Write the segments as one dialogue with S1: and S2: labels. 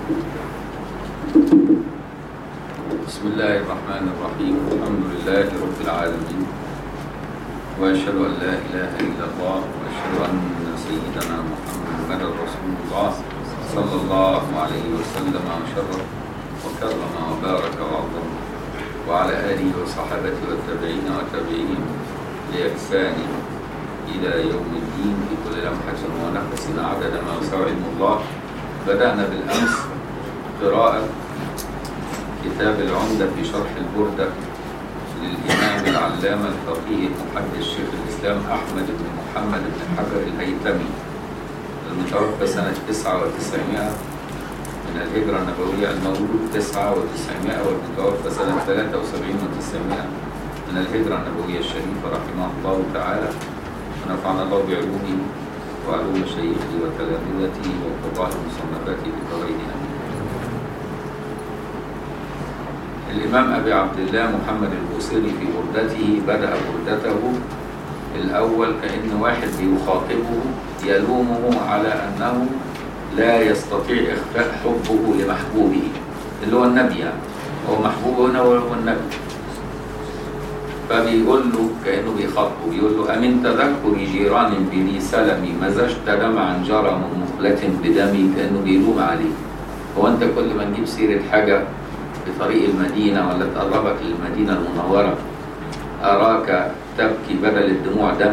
S1: بسم الله الرحمن الرحيم الحمد لله رب العالمين وأشهد أن لا إله إلا الله وأشهد أن سيدنا محمدا رسول الله صلى الله عليه وسلم وشرف وكرم وبارك وعظم وعلى آله وصحابته والتابعين وتابعين بإحسان إلى يوم الدين في كل لمحة ونفس عدد ما وسع علم الله بدأنا بالأمس قراءة كتاب العمدة في شرح البردة للإمام العلامة الفقيه المحدث شيخ الإسلام أحمد بن محمد بن حجر الهيثمي المتوفى سنة 9900 من الهجرة النبوية المولود 9900 والمتوفى سنة 73 و900 من الهجرة النبوية الشريفة رحمه الله تعالى ونفعنا الله بعلومه وعلوم شيخه وتلامذته وقضاء مصنفاته بقوله امين. الإمام أبي عبد الله محمد البوصيري في بردته بدأ بردته الأول كأن واحد بيخاطبه يلومه على أنه لا يستطيع إخفاء حبه لمحبوبه اللي هو النبي يعني هو محبوبه هنا وهو النبي فبيقول له كأنه بيخاطبه بيقول له أمن تذكر جيران بني سلمي مزجت دمعا جرى من مخلة بدمي كأنه بيلوم عليه هو أنت كل ما نجيب سيرة حاجة في طريق المدينة ولا تقربك للمدينة المنورة أراك تبكي بدل الدموع دم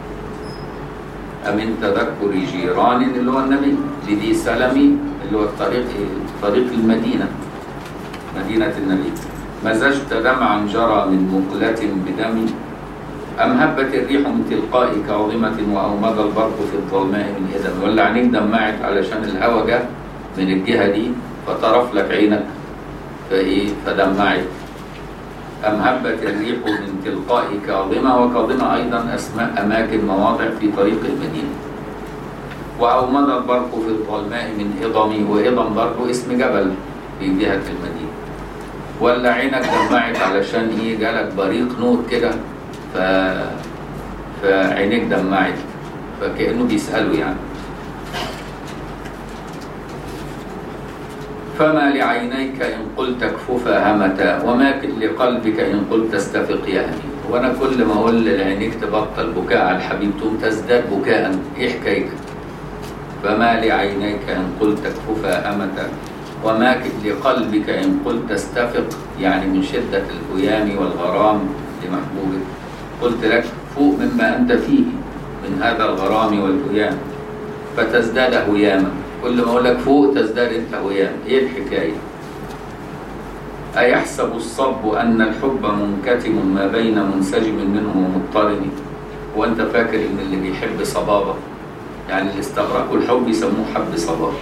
S1: أمن تذكر جيران اللي هو النبي لذي سلمي اللي هو الطريق طريق المدينة مدينة النبي مزجت دمعا جرى من مقلة بدم أم هبت الريح من تلقاء كاظمة وأومض البرق في الظلماء من إدم ولا عينيك دمعت علشان الهوا جه من الجهة دي فطرف لك عينك فإيه فدمعت أم هبت الريح من تلقاء كاظمة وكاظمة أيضا أسماء أماكن مواضع في طريق المدينة وأومض البرق في الظلماء من إضم وإضم برضه اسم جبل في جهة المدينة ولا عينك دمعت علشان ايه جالك بريق نور كده ف فعينيك دمعت فكأنه بيسأله يعني فما لعينيك إن قلت اكففا همتا وما لقلبك إن قلت استفق يهمي وأنا كل ما أقول لعينيك تبطل بكاء على الحبيب تقوم تزداد بكاء إيه حكايتك فما لعينيك إن قلت اكففا همتا وما لقلبك إن قلت استفق يعني من شدة الهيام والغرام لمحبوبك قلت لك فوق مما أنت فيه من هذا الغرام والهيام فتزداد هياما كل ما أقول لك فوق تزداد أنت هيام إيه الحكاية أيحسب الصب أن الحب منكتم ما بين منسجم منه ومضطرب وأنت فاكر إن اللي بيحب صبابة يعني اللي استغرقوا الحب يسموه حب صبابة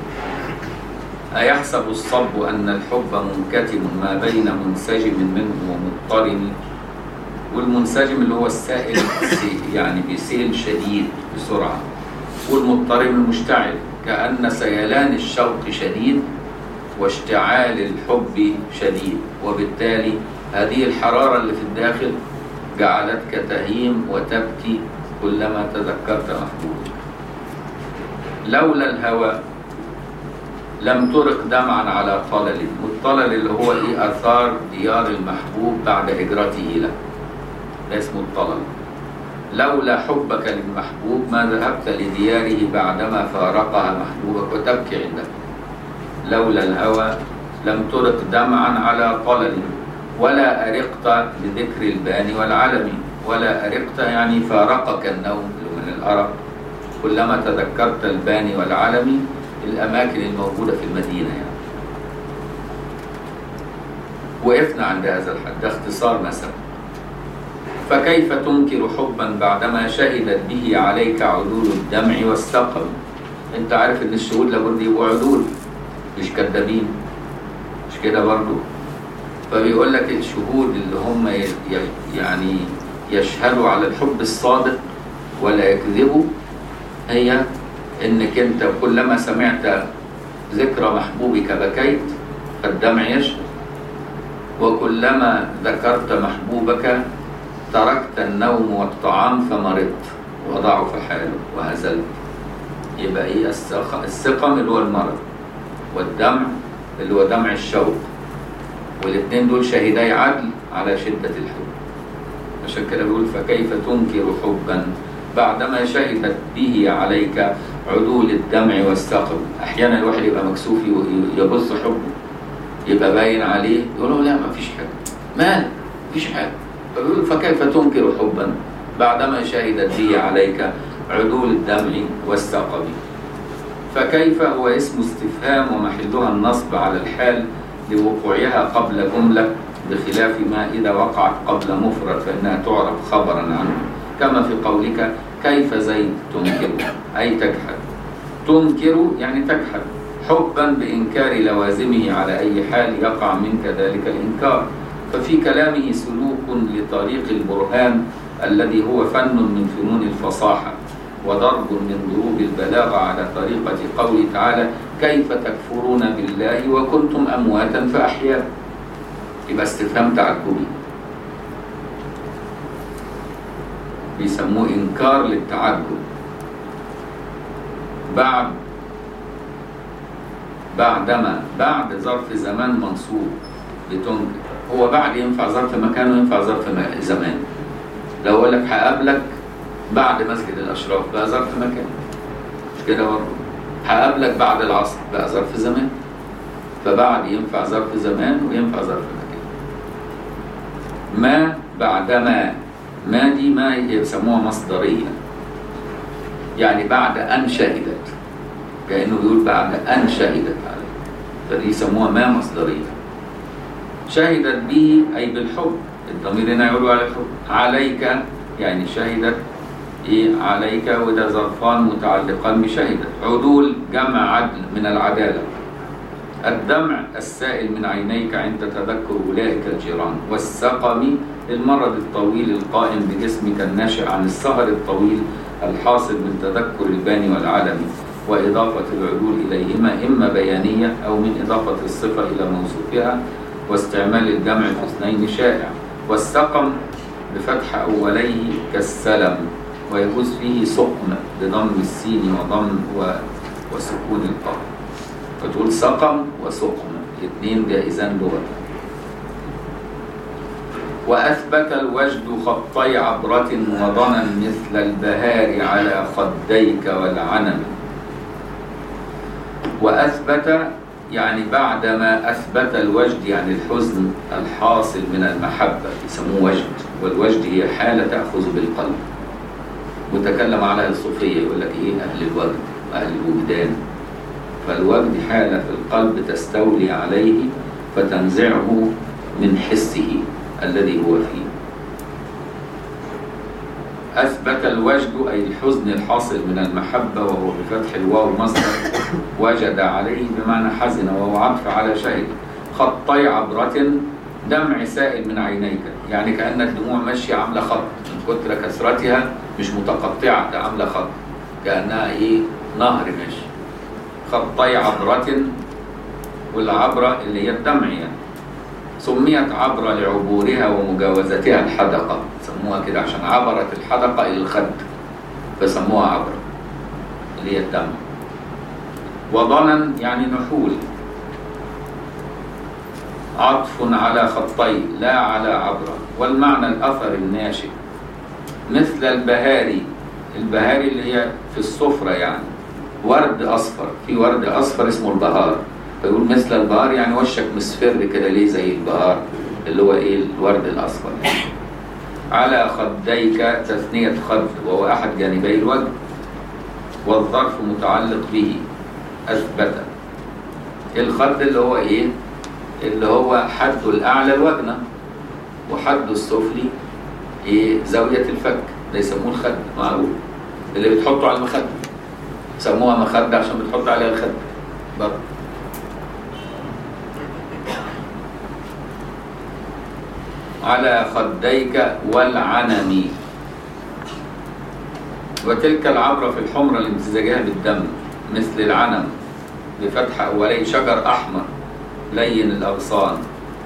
S1: أيحسب الصب أن الحب منكتم ما بين منسجم منه ومضطرب والمنسجم اللي هو السائل يعني بسيل شديد بسرعة والمضطرب المشتعل كأن سيلان الشوق شديد واشتعال الحب شديد وبالتالي هذه الحرارة اللي في الداخل جعلتك تهيم وتبكي كلما تذكرت محبوبك لولا الهوى لم ترق دمعا على طلل والطلل اللي هو ايه اثار ديار المحبوب بعد هجرته له ده اسمه الطلل لولا حبك للمحبوب ما ذهبت لدياره بعدما فارقها محبوبك وتبكي عنده لولا الهوى لم ترق دمعا على طلل ولا أرقت بذكر البان والعلم ولا أرقت يعني فارقك النوم من الأرق كلما تذكرت البان والعلم الأماكن الموجودة في المدينة يعني وقفنا عند هذا الحد ده اختصار ما سبق فكيف تنكر حبا بعدما شهدت به عليك عدول الدمع والسقم انت عارف ان الشهود لابد يبقوا عدول مش كذابين مش كده برضو فبيقول لك الشهود اللي هم يعني يشهدوا على الحب الصادق ولا يكذبوا هي انك انت كلما سمعت ذكر محبوبك بكيت فالدمع يشهد وكلما ذكرت محبوبك تركت النوم والطعام فمرضت وضعف حاله وهزلت يبقى ايه السقم اللي هو المرض والدمع اللي هو دمع الشوق والاثنين دول شاهدي عدل على شدة الحب عشان كده بيقول فكيف تنكر حبا بعدما شهدت به عليك عدول الدمع والسقم احيانا الواحد يبقى مكسوف ي- يبص حبه يبقى باين عليه يقول له لا ما فيش حاجه مال فيش حاجه فبيقول فكيف تنكر حبا بعدما شهدت به عليك عدول الدمع والسقم فكيف هو اسم استفهام ومحلها النصب على الحال لوقوعها قبل جملة بخلاف ما إذا وقعت قبل مفرد فإنها تعرف خبرا عنه كما في قولك كيف زيد تنكر أي تجحد تنكر يعني تجحد حبا بإنكار لوازمه على أي حال يقع منك ذلك الإنكار ففي كلامه سلوك لطريق البرهان الذي هو فن من فنون الفصاحة وضرب من ضروب البلاغة على طريقة قوله تعالى كيف تكفرون بالله وكنتم أمواتا فأحياكم يبقى استفهام تعجبي بيسموه إنكار للتعجب بعد بعدما بعد ظرف زمان منصوب بتنكر هو بعد ينفع ظرف مكان وينفع ظرف م- زمان لو اقول لك هقابلك بعد مسجد الاشراف بقى ظرف مكان مش كده برضه هقابلك بعد العصر بقى ظرف زمان فبعد ينفع ظرف زمان وينفع ظرف مكان ما بعدما ما دي ما يسموها مصدرية يعني بعد أن شهدت كأنه يقول بعد أن شهدت عليه فدي يسموها ما مصدرية شهدت به أي بالحب الضمير هنا يقولوا على الحب عليك يعني شهدت إيه عليك وده ظرفان متعلقان بشهدت عدول جمع عدل من العدالة الدمع السائل من عينيك عند تذكر أولئك الجيران والسقم المرض الطويل القائم بجسمك الناشئ عن السهر الطويل الحاصل من تذكر الباني والعالم وإضافة العدول إليهما إما بيانية أو من إضافة الصفة إلى موصوفها واستعمال الجمع في اثنين شائع والسقم بفتح أوليه كالسلم ويجوز فيه سقم بضم السين وضم و... وسكون القاف فتقول سقم وسقم الاثنين جائزان لغة وأثبت الوجد خطي عبرة وضنا مثل البهار على خديك والعنم وأثبت يعني بعدما أثبت الوجد يعني الحزن الحاصل من المحبة يسموه وجد والوجد هي حالة تأخذ بالقلب وتكلم على الصوفية يقول لك إيه أهل الوجد وأهل الوجدان فالوجد حالة في القلب تستولي عليه فتنزعه من حسه الذي هو فيه أثبت الوجد أي الحزن الحاصل من المحبة وهو بفتح الواو مصدر وجد عليه بمعنى حزن وهو عطف على شيء خطي عبرة دمع سائل من عينيك يعني كأن الدموع ماشية عاملة خط من كتر كثرتها مش متقطعة ده عاملة خط كأنها إيه نهر ماشي خطي عبرة والعبرة اللي هي الدمع يعني سميت عبرة لعبورها ومجاوزتها الحدقة سموها كده عشان عبرت الحدقة إلى الخد فسموها عبرة اللي هي الدم وضنا يعني نحول عطف على خطي لا على عبرة والمعنى الأثر الناشئ مثل البهاري البهاري اللي هي في الصفرة يعني ورد أصفر في ورد أصفر اسمه البهار فيقول مثل البهار يعني وشك مصفر كده ليه زي البهار اللي هو ايه الورد الأصفر على خديك تثنية خد وهو أحد جانبي الوجه والظرف متعلق به أثبت الخد اللي هو إيه؟ اللي هو حد الأعلى الوجنة وحد السفلي إيه؟ زاوية الفك ده يسموه الخد معروف اللي بتحطه على المخدة سموها مخدة عشان بتحط عليها الخد برضه على خديك والعنم وتلك العبرة في الحمرة لامتزاجها بالدم مثل العنم بفتح أولي شجر أحمر لين الأغصان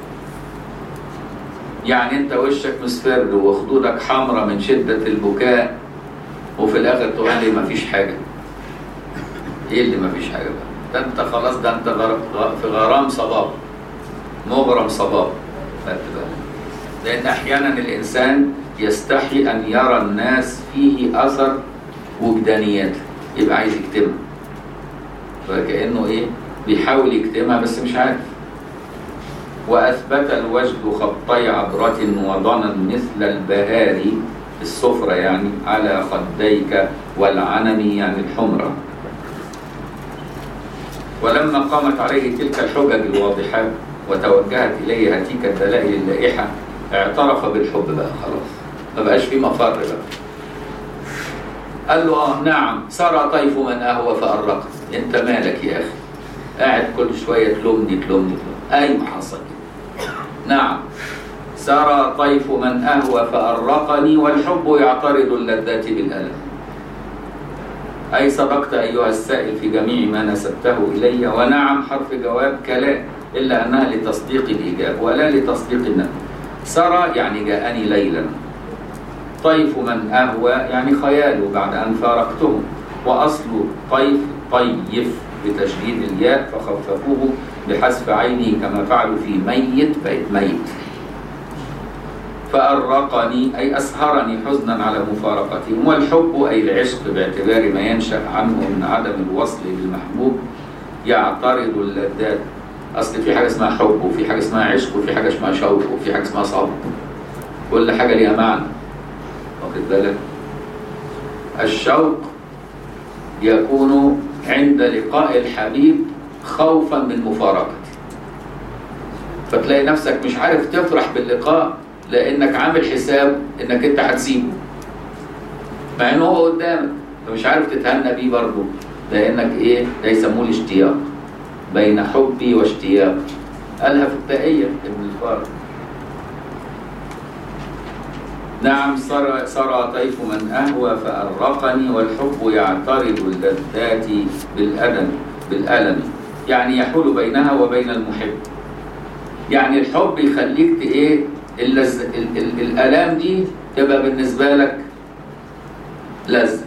S1: يعني أنت وشك مصفر وخدودك حمرة من شدة البكاء وفي الآخر تقول لي مفيش حاجة إيه اللي مفيش حاجة بقى؟ ده انت خلاص ده انت غر... غ- في غرام صباب مغرم صباب خدت بالك؟ لان احيانا الانسان يستحي ان يرى الناس فيه اثر وجدانياته يبقى عايز يكتمها فكانه ايه بيحاول يكتمها بس مش عارف وأثبت الوجد خطي عبرة وضنا مثل البهار الصفرة يعني على خديك والعنم يعني الحمرة ولما قامت عليه تلك الحجج الواضحة وتوجهت إليه هتيك الدلائل اللائحة اعترف بالحب بقى خلاص ما بقاش في مفر بقى قال له اه نعم سرى طيف من اهوى فأرقت انت مالك يا اخي قاعد كل شويه تلومني تلومني تلومني ايوه حصل كده نعم سرى طيف من اهوى فأرقني والحب يعترض اللذات بالألم أي سبقت أيها السائل في جميع ما نسبته إلي ونعم حرف جواب كلا إلا أنها لتصديق الإجابة ولا لتصديق النفي سرى يعني جاءني ليلا طيف من أهوى يعني خياله بعد أن فارقته وأصل طيف طيف بتشديد الياء فخففوه بحذف عينه كما فعلوا في ميت بقت ميت فأرقني أي أسهرني حزنا على مفارقتهم والحب أي العشق باعتبار ما ينشأ عنه من عدم الوصل بالمحبوب يعترض اللذات أصل في حاجة اسمها حب وفي حاجة اسمها عشق وفي حاجة اسمها شوق وفي حاجة اسمها صبر كل حاجة ليها معنى واخد بالك الشوق يكون عند لقاء الحبيب خوفا من مفارقته فتلاقي نفسك مش عارف تفرح باللقاء لانك عامل حساب انك انت هتسيبه مع ان هو قدامك فمش عارف تتهنى بيه برضه لانك ايه ده يسموه الاشتياق بين حبي واشتياق قالها في التائية ابن الفارق نعم سرى, سرى طيف من أهوى فأرقني والحب يعترض اللذات بالألم بالألم يعني يحول بينها وبين المحب يعني الحب يخليك ت- ايه اللز... ال... ال... الآلام دي تبقى بالنسبة لك لذة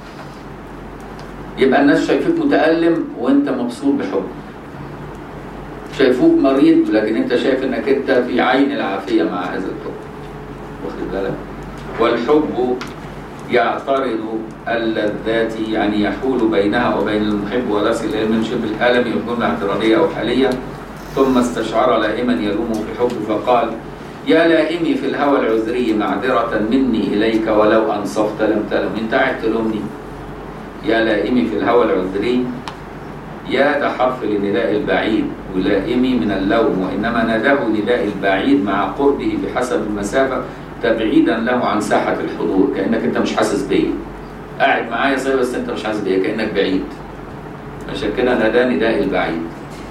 S1: يبقى الناس شايفيك متألم وانت مبسوط بحب شايفوك مريض لكن انت شايف انك انت في عين العافية مع هذا الحب واخد بالك والحب يعترض اللذات يعني يحول بينها وبين المحب ويصل الى من شبه الالم يكون اعتراضيه او حاليه ثم استشعر لائما يلومه في الحب فقال يا لائمي في الهوى العذري معذرة مني إليك ولو أنصفت لم تلم أنت قاعد تلومني يا لائمي في الهوى العذري يا ده حرف لنداء البعيد ولائمي من اللوم وإنما ناداه نداء البعيد مع قربه بحسب المسافة تبعيدا له عن ساحة الحضور كأنك أنت مش حاسس بيا قاعد معايا صحيح بس أنت مش حاسس بيا كأنك بعيد عشان كده ناداه نداء البعيد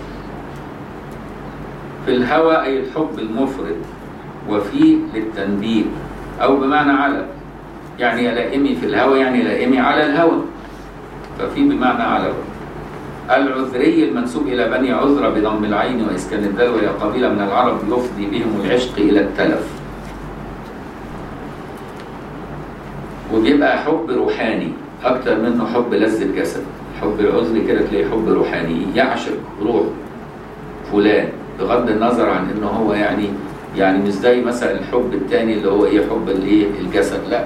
S1: في الهوى أي الحب المفرد وفي للتنبيه أو بمعنى على يعني يا لائمي في الهوى يعني لائمي على الهوى ففي بمعنى على العذري المنسوب إلى بني عذرة بضم العين وإسكان الدال وهي قبيلة من العرب يفضي بهم العشق إلى التلف وبيبقى حب روحاني أكتر منه حب لذة جسد حب العذر كده تلاقيه حب روحاني يعشق روح فلان بغض النظر عن انه هو يعني يعني مش زي مثلا الحب التاني اللي هو ايه حب الايه الجسد لا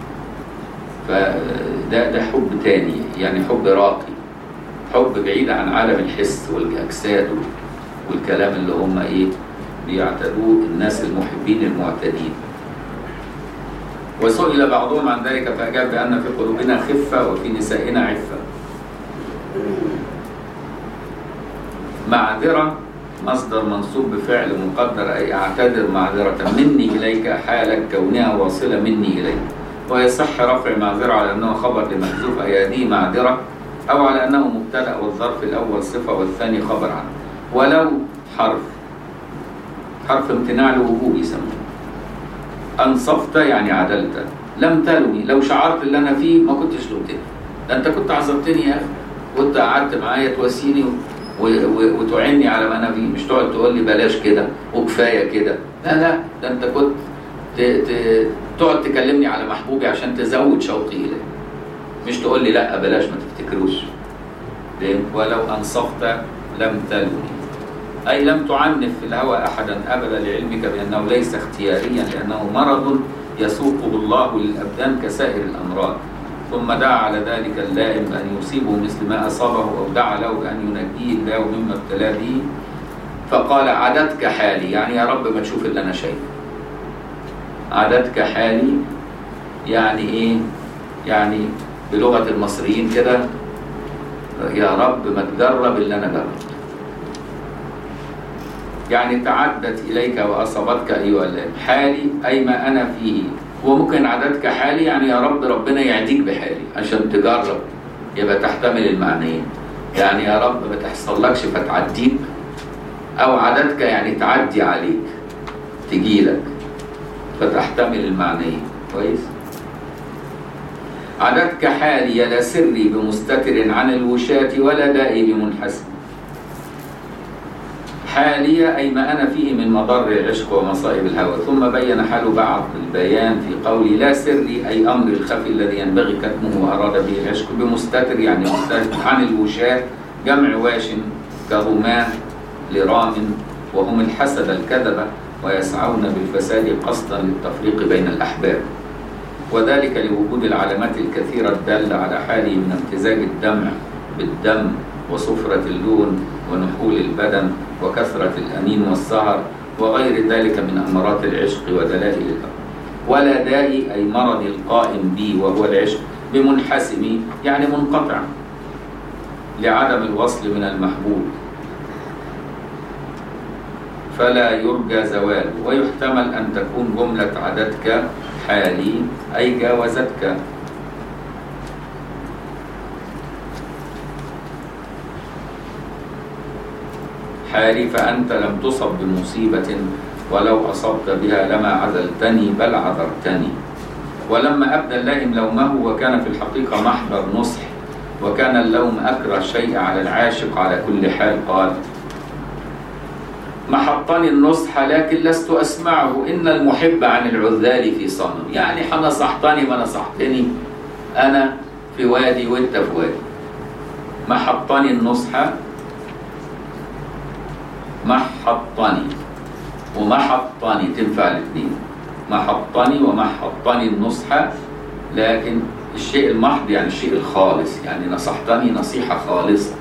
S1: فده ده حب تاني يعني حب راقي حب بعيد عن عالم الحس والاجساد والكلام اللي هم ايه بيعتدوه الناس المحبين المعتدين وسئل بعضهم عن ذلك فاجاب بان في قلوبنا خفه وفي نسائنا عفه معذره مصدر منصوب بفعل مقدر أي أعتذر معذرة مني إليك حال كونها واصلة مني إليك ويصح رفع معذرة على أنه خبر لمحذوف أي هذه معذرة أو على أنه مبتدأ والظرف الأول صفة والثاني خبر عنه ولو حرف حرف امتناع لوجوب يسموه أنصفت يعني عدلت لم تلوي لو شعرت اللي أنا فيه ما كنتش لومتني ده أنت كنت عذرتني يا أخي كنت قعدت معايا تواسيني وتعني على ما انا فيه مش تقعد تقول لي بلاش كده وكفايه كده لا لا ده انت كنت ت... ت... تقعد تكلمني على محبوبي عشان تزود شوقي اليه مش تقول لي لا بلاش ما تفتكروش لأن ولو أنصفت لم تلوني أي لم تعنف في الهوى أحدا أبدا لعلمك بأنه ليس اختياريا لأنه مرض يسوقه الله للأبدان كسائر الأمراض ثم دعا على ذلك اللائم أن يصيبه مثل ما أصابه أو دعا له بأن ينجيه الله مما ابتلى به فقال عدتك حالي يعني يا رب ما تشوف اللي أنا شايفه عدتك حالي يعني إيه يعني بلغة المصريين كده يا رب ما تجرب اللي أنا جربته يعني تعدت إليك وأصابتك أيها الله حالي أي ما أنا فيه وممكن عدتك حالي يعني يا رب ربنا يعديك بحالي عشان تجرب يبقى تحتمل المعنيين يعني يا رب ما تحصلكش فتعديك أو عدتك يعني تعدي عليك تجيلك فتحتمل المعنيين كويس عدتك حالي لا سري بمستتر عن الوشاة ولا دائي بمنحسب حالية أي ما أنا فيه من مضر العشق ومصائب الهوى ثم بين حال بعض البيان في قولي لا سري أي أمر الخفي الذي ينبغي كتمه وأراد به العشق بمستتر يعني مستتر عن الوشاة جمع واش كرمان لرام وهم الحسد الكذبة ويسعون بالفساد قصدا للتفريق بين الأحباب وذلك لوجود العلامات الكثيرة الدالة على حاله من امتزاج الدمع بالدم وصفرة اللون ونحول البدن وكثرة الأنين والسهر وغير ذلك من أمارات العشق ودلائل الأمر ولا داء أي مرض القائم بي وهو العشق بمنحسم يعني منقطع لعدم الوصل من المحبوب فلا يرجى زواله ويحتمل أن تكون جملة عددك حالي أي جاوزتك حالي فأنت لم تصب بمصيبة ولو أصبت بها لما عزلتني بل عذرتني ولما أبدى اللائم لومه وكان في الحقيقة محضر نصح وكان اللوم أكره شيء على العاشق على كل حال قال محطني النصح لكن لست أسمعه إن المحب عن العذال في صنم يعني نصحتني ما نصحتني أنا في وادي وأنت في وادي محطني النصح محطني ومحطني تنفع الاثنين محطني ومحطني النصح لكن الشيء المحض يعني الشيء الخالص يعني نصحتني نصيحة خالصة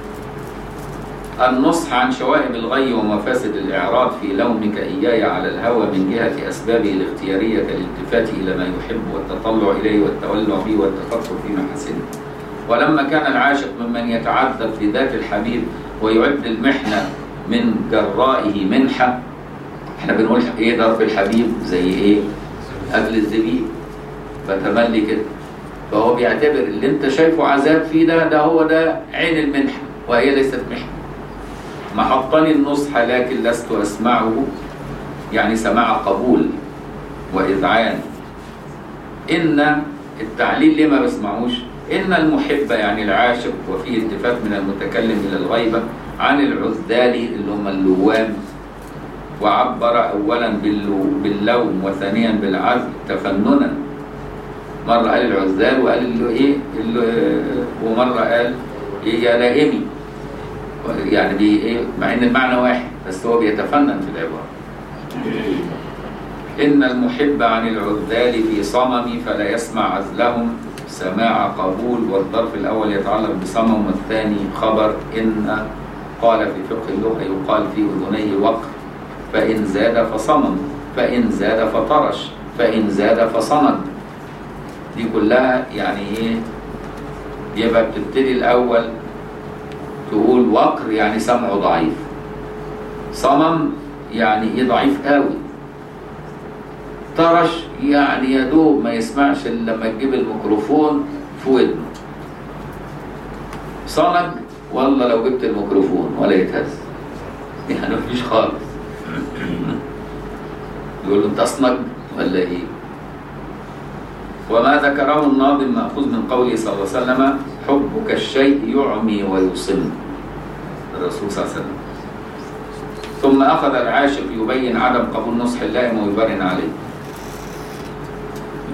S1: النصح عن شوائب الغي ومفاسد الإعراض في لومك إياي على الهوى من جهة أسبابه الاختيارية كالالتفات إلى ما يحب والتطلع إليه والتولع به والتفكر في محاسنه ولما كان العاشق ممن يتعذب في ذات الحبيب ويعد المحنة من جرائه منحة احنا بنقول ايه ضرب الحبيب زي ايه أكل الزبيب فتملي كده فهو بيعتبر اللي انت شايفه عذاب فيه ده ده هو ده عين المنحة وهي ليست محنة محطني النصح لكن لست أسمعه يعني سماع قبول وإذعان إن التعليل ليه ما بسمعوش إن المحب يعني العاشق وفيه التفات من المتكلم إلى الغيبة عن العذال اللي هم اللوام وعبر أولا باللو باللوم وثانيا بالعزل تفننا مرة قال العذال وقال له إيه اللي ومرة قال إيه يا لائمي يعني بي إيه مع إن المعنى واحد بس هو بيتفنن في العبارة إن المحب عن العذال في صمم فلا يسمع عزلهم سماع قبول والظرف الأول يتعلق بصمم والثاني خبر إن قال في فقه اللغة يقال في أذنيه وقر فإن زاد فصمم فإن زاد فطرش فإن زاد فصمد دي كلها يعني إيه يبقى بتبتدي الأول تقول وقر يعني سمعه ضعيف صمم يعني إيه ضعيف قوي طرش يعني يا دوب ما يسمعش الا لما تجيب الميكروفون في ودنه صنج والله لو جبت الميكروفون ولا يتهز يعني مفيش خالص يقول له انت اصنج ولا ايه وما ذكره الناظم ماخوذ من قوله صلى الله عليه وسلم حبك الشيء يعمي ويصم الرسول صلى الله عليه وسلم ثم اخذ العاشق يبين عدم قبول نصح اللائم ويبرهن عليه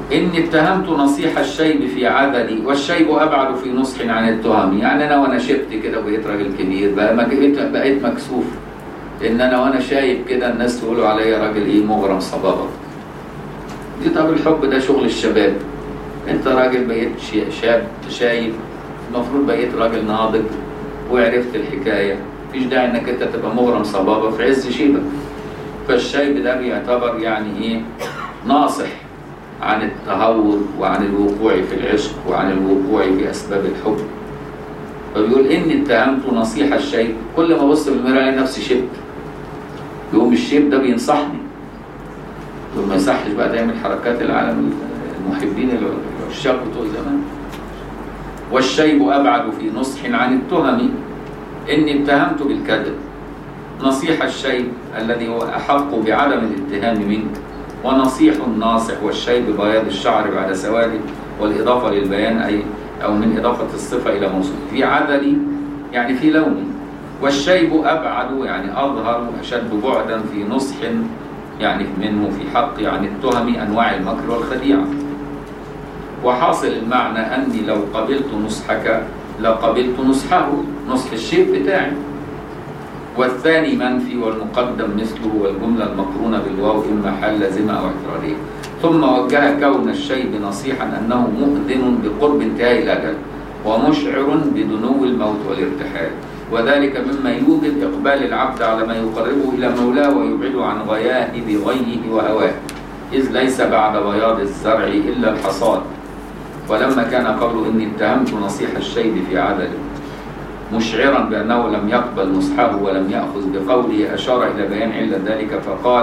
S1: إني اتهمت نصيح الشيب في عددي والشيب أبعد في نصح عن التهم يعني أنا وأنا شبت كده وبقيت راجل كبير بقى ما بقيت بقيت مكسوف إن أنا وأنا شايب كده الناس تقولوا عليا راجل إيه مغرم صبابة دي طب الحب ده شغل الشباب أنت راجل بقيت شي- شاب شايب المفروض بقيت راجل ناضج وعرفت الحكاية مفيش داعي إنك أنت تبقى مغرم صبابة في عز شيبك فالشيب ده بيعتبر يعني إيه ناصح عن التهور وعن الوقوع في العشق وعن الوقوع في أسباب الحب فبيقول إني اتهمت نصيحة الشيب كل ما أبص في المراية ألاقي نفسي شبت يقوم الشيب ده بينصحني يقول ما يصحش بقى تعمل حركات العالم المحبين العشاق بتوع زمان والشيب أبعد في نصح عن التهم إني اتهمت بالكذب نصيح الشيب الذي هو أحق بعدم الاتهام منك ونصيح الناصح والشيب بياض الشعر بعد سواده والإضافة للبيان أي أو من إضافة الصفة إلى موصوف في عدلي يعني في لوني والشيب أبعد يعني أظهر أشد بعدا في نصح يعني منه في حق يعني التهم أنواع المكر والخديعة وحاصل المعنى أني لو قبلت نصحك لقبلت نصحه نصح الشيب بتاعي والثاني منفي والمقدم مثله والجملة المقرونة بالواو إما حال لازمة أو اعتراضية ثم وجه كون الشيب نصيحا أنه مؤذن بقرب انتهاء الأجل ومشعر بدنو الموت والارتحال وذلك مما يوجب إقبال العبد على ما يقربه إلى مولاه ويبعده عن غيائب غيه وهواه إذ ليس بعد بياض الزرع إلا الحصاد ولما كان قوله إني اتهمت نصيح الشيب في عدله مشعرا بأنه لم يقبل نصحه ولم يأخذ بقوله أشار إلى بيان علة ذلك فقال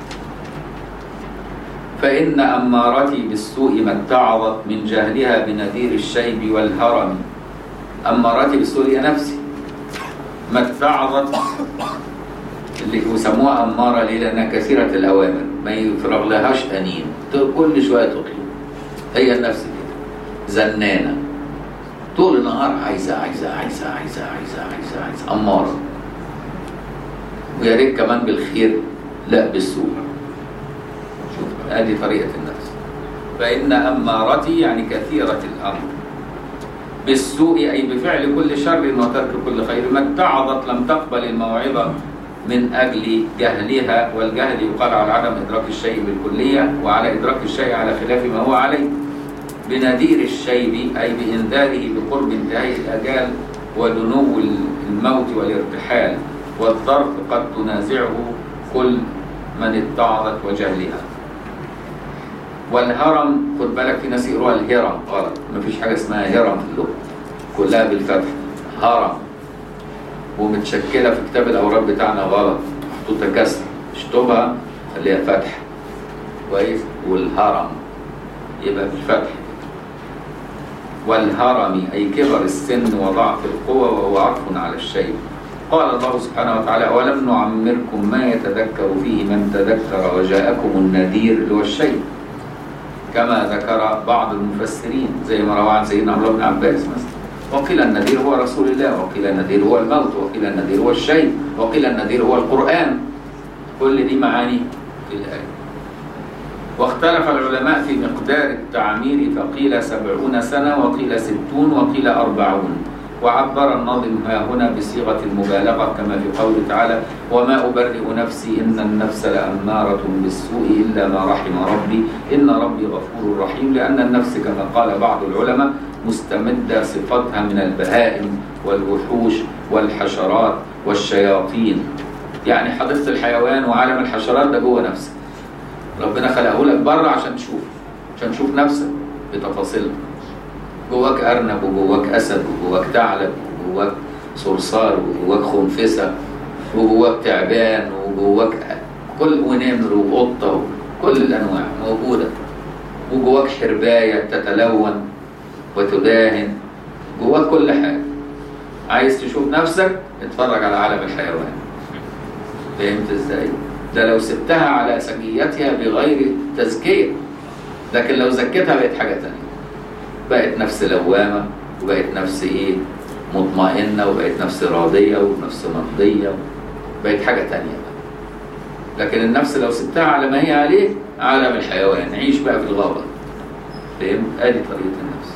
S1: فإن أمارتي بالسوء ما اتعظت من جهلها بنذير الشيب والهرم أمارتي بالسوء هي نفسي ما اتعظت اللي يسموها أمارة ليه؟ لأنها كثيرة الأوامر ما يفرغ لهاش أنين كل شوية تطلب هي النفس كده زنانة طول النهار عايزة عايزة عايزة عايزة عايزة عايزة عايزة أمارة ويا ريت كمان بالخير لا بالسوء شوف هذه طريقة النفس فإن أمارتي يعني كثيرة الأمر بالسوء أي بفعل كل شر وترك كل خير ما اتعظت لم تقبل الموعظة من أجل جهلها والجهل يقال على عدم إدراك الشيء بالكلية وعلى إدراك الشيء على خلاف ما هو عليه بنذير الشيب أي بإنذاره بقرب انتهاء الأجال ودنو الموت والارتحال والظرف قد تنازعه كل من اتعظت وجهلها والهرم خد بالك في ناس يقروها الهرم غلط مفيش حاجة اسمها هرم في اللغة كلها بالفتح هرم ومتشكلة في كتاب الأوراق بتاعنا غلط محطوطة كسر اشطبها خليها فتح كويس والهرم يبقى بالفتح والهرم أي كبر السن وضعف القوة وهو عطف على الشيء قال الله سبحانه وتعالى ولم نعمركم ما يتذكر فيه من تذكر وجاءكم النذير اللي هو الشيء كما ذكر بعض المفسرين زي ما روى عن سيدنا عبد الله بن عباس مثلا وقيل النذير هو رسول الله وقيل النذير هو الموت وقيل النذير هو الشيء وقيل النذير هو القرآن كل دي معاني في الآية واختلف العلماء في مقدار التعمير فقيل سبعون سنة وقيل ستون وقيل أربعون وعبر الناظم ها هنا بصيغة المبالغة كما في قوله تعالى وما أبرئ نفسي إن النفس لأمارة بالسوء إلا ما رحم ربي إن ربي غفور رحيم لأن النفس كما قال بعض العلماء مستمدة صفتها من البهائم والوحوش والحشرات والشياطين يعني حديقة الحيوان وعالم الحشرات ده جوه نفسك ربنا خلقه لك بره عشان تشوف عشان تشوف نفسك بتفاصيلها جواك أرنب وجواك أسد وجواك ثعلب وجواك صرصار وجواك خنفسة وجواك تعبان وجواك كل ونمر وقطة كل الأنواع موجودة وجواك حرباية تتلون وتداهن جواك كل حاجة عايز تشوف نفسك اتفرج على عالم الحيوان فهمت ازاي؟ ده لو سبتها على سجيتها بغير تزكية لكن لو زكيتها بقت حاجة تانية بقت نفس لوامة وبقت نفس ايه مطمئنة وبقت نفس راضية ونفس مرضية بقت حاجة تانية بقى. لكن النفس لو سبتها على ما هي عليه عالم الحيوان عيش بقى في الغابة فهمت؟ ادي طريقة النفس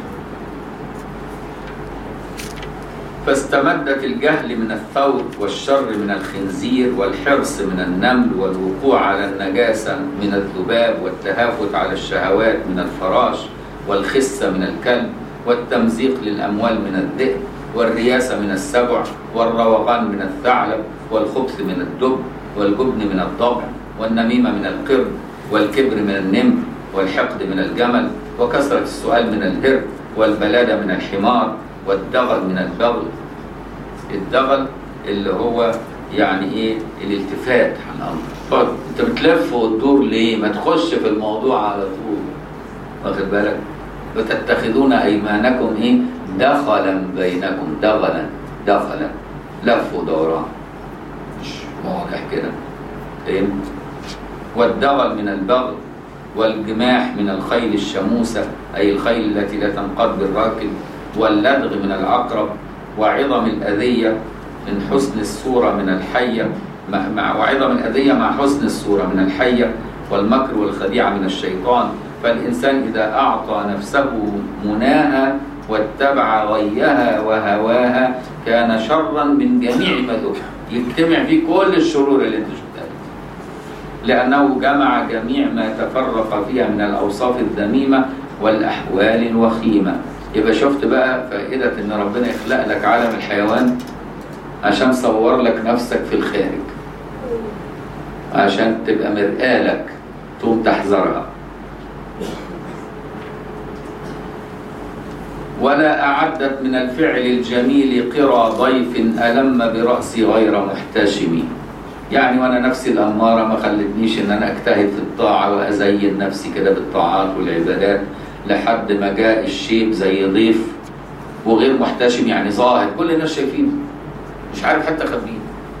S1: فاستمدت الجهل من الثور والشر من الخنزير والحرص من النمل والوقوع على النجاسة من الذباب والتهافت على الشهوات من الفراش والخسة من الكلب والتمزيق للأموال من الذئب والرياسة من السبع والروغان من الثعلب والخبث من الدب والجبن من الضبع والنميمة من القرد والكبر من النمر والحقد من الجمل وكثرة السؤال من الهر والبلادة من الحمار والدغل من البغل الدغل اللي هو يعني ايه الالتفات عن الامر طب انت بتلف وتدور ليه ما تخش في الموضوع على طول واخد بالك وتتخذون ايمانكم ايه دخلا بينكم دغلا دخلا لف ودوران مش واضح كده فهمت والدغل من البغل والجماح من الخيل الشموسة أي الخيل التي لا تنقض بالراكب واللدغ من العقرب وعظم الأذية من حسن الصورة من الحية مع مع- وعظم الأذية مع حسن الصورة من الحية والمكر والخديعة من الشيطان فالإنسان إذا أعطى نفسه مناها واتبع غيها وهواها كان شرا من جميع ما ذكر يجتمع فيه كل الشرور اللي انت شفتها لأنه جمع جميع ما تفرق فيها من الأوصاف الذميمة والأحوال الوخيمة يبقى شفت بقى فائدة إن ربنا يخلق لك عالم الحيوان عشان صور لك نفسك في الخارج عشان تبقى مرآة لك تقوم تحذرها ولا أعدت من الفعل الجميل قرى ضيف ألم برأسي غير محتشم يعني وأنا نفسي الأمارة ما خلتنيش إن أنا أجتهد في الطاعة وأزين نفسي كده بالطاعات والعبادات لحد ما جاء الشيب زي ضيف وغير محتشم يعني ظاهر كل الناس شايفينه مش عارف حتى خبيه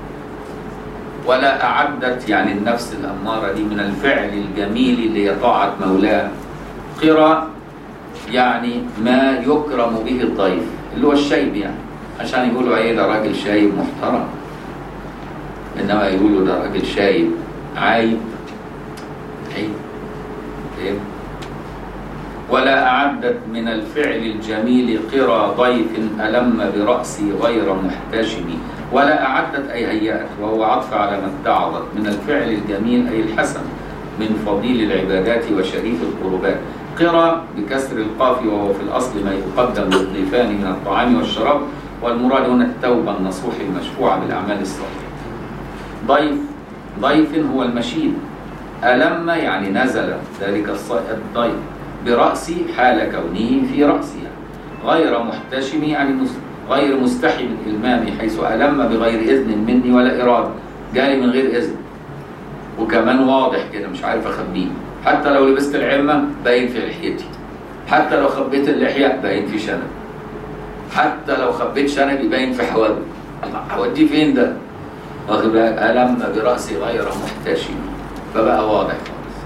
S1: ولا أعدت يعني النفس الأمارة دي من الفعل الجميل اللي هي طاعة مولاه قرى يعني ما يكرم به الضيف اللي هو الشيب يعني عشان يقولوا ايه ده راجل شايب محترم انما يقولوا ده راجل شايب عايب عيب فاهم ولا أعدت من الفعل الجميل قرى ضيف ألم برأسي غير محتشم ولا أعدت أي هيأت وهو عطف على ما اتعظت من الفعل الجميل أي الحسن من فضيل العبادات وشريف القربات قرى بكسر القاف وهو في الأصل ما يقدم للضيفان من الطعام والشراب والمراد هنا التوبة النصوح المشفوعة بالأعمال الصالحة ضيف ضيف هو المشيد ألم يعني نزل ذلك الص- الضيف برأسي حال كونه في رأسي يعني. غير محتشم يعني مس- غير مستحي من إلمامي حيث ألم بغير إذن مني ولا إرادة جالي من غير إذن وكمان واضح كده مش عارف أخبيه حتى لو لبست العمة باين في لحيتي حتى لو خبيت اللحية باين في شنب حتى لو خبيت شنبي باين في حواجبي الله هوديه فين ده؟ واخد بالك ألم برأسي غير محتشم فبقى واضح خالص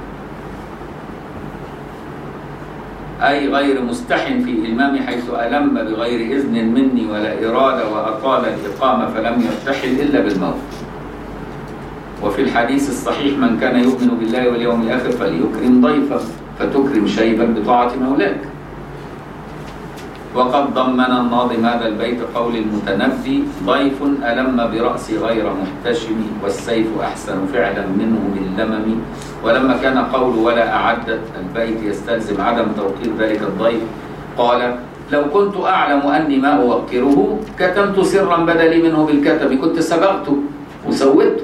S1: أي غير مستح في إلمامي حيث ألم بغير إذن مني ولا إرادة وأطال الإقامة فلم يرتحل إلا بالموت وفي الحديث الصحيح من كان يؤمن بالله واليوم الآخر فليكرم ضيفه فتكرم شيبا بطاعة مولاك وقد ضمن الناظم هذا البيت قول المتنبي ضيف ألم برأسي غير محتشم والسيف أحسن فعلا منه باللمم ولما كان قول ولا أعدت البيت يستلزم عدم توقير ذلك الضيف قال لو كنت أعلم أني ما أوقره كتمت سرا بدلي منه بالكتم كنت سبقته وسويته